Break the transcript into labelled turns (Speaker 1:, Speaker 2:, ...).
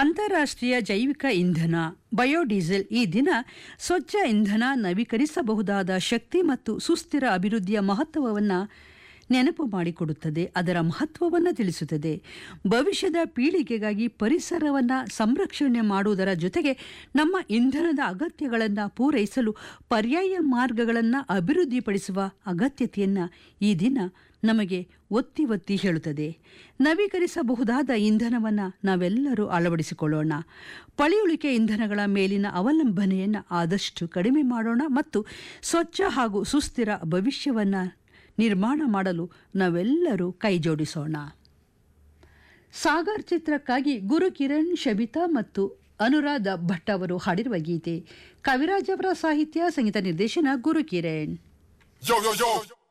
Speaker 1: ಅಂತಾರಾಷ್ಟ್ರೀಯ ಜೈವಿಕ ಇಂಧನ ಬಯೋಡೀಸೆಲ್ ಈ ದಿನ ಸ್ವಚ್ಛ ಇಂಧನ ನವೀಕರಿಸಬಹುದಾದ ಶಕ್ತಿ ಮತ್ತು ಸುಸ್ಥಿರ ಅಭಿವೃದ್ಧಿಯ ಮಹತ್ವವನ್ನು ನೆನಪು ಮಾಡಿಕೊಡುತ್ತದೆ ಅದರ ಮಹತ್ವವನ್ನು ತಿಳಿಸುತ್ತದೆ ಭವಿಷ್ಯದ ಪೀಳಿಗೆಗಾಗಿ ಪರಿಸರವನ್ನು ಸಂರಕ್ಷಣೆ ಮಾಡುವುದರ ಜೊತೆಗೆ ನಮ್ಮ ಇಂಧನದ ಅಗತ್ಯಗಳನ್ನು ಪೂರೈಸಲು ಪರ್ಯಾಯ ಮಾರ್ಗಗಳನ್ನು ಅಭಿವೃದ್ಧಿಪಡಿಸುವ ಅಗತ್ಯತೆಯನ್ನು ಈ ದಿನ ನಮಗೆ ಒತ್ತಿ ಒತ್ತಿ ಹೇಳುತ್ತದೆ ನವೀಕರಿಸಬಹುದಾದ ಇಂಧನವನ್ನು ನಾವೆಲ್ಲರೂ ಅಳವಡಿಸಿಕೊಳ್ಳೋಣ ಪಳೆಯುಳಿಕೆ ಇಂಧನಗಳ ಮೇಲಿನ ಅವಲಂಬನೆಯನ್ನು ಆದಷ್ಟು ಕಡಿಮೆ ಮಾಡೋಣ ಮತ್ತು ಸ್ವಚ್ಛ ಹಾಗೂ ಸುಸ್ಥಿರ ಭವಿಷ್ಯವನ್ನು ನಿರ್ಮಾಣ ಮಾಡಲು ನಾವೆಲ್ಲರೂ ಕೈಜೋಡಿಸೋಣ ಸಾಗರ್ ಚಿತ್ರಕ್ಕಾಗಿ ಗುರು ಕಿರಣ್ ಶಬಿತಾ ಮತ್ತು ಅನುರಾಧ ಭಟ್ ಅವರು ಹಾಡಿರುವ ಗೀತೆ ಕವಿರಾಜ್ ಅವರ ಸಾಹಿತ್ಯ ಸಂಗೀತ ನಿರ್ದೇಶನ ಗುರು ಕಿರಣ್
Speaker 2: Yo, yo, yo.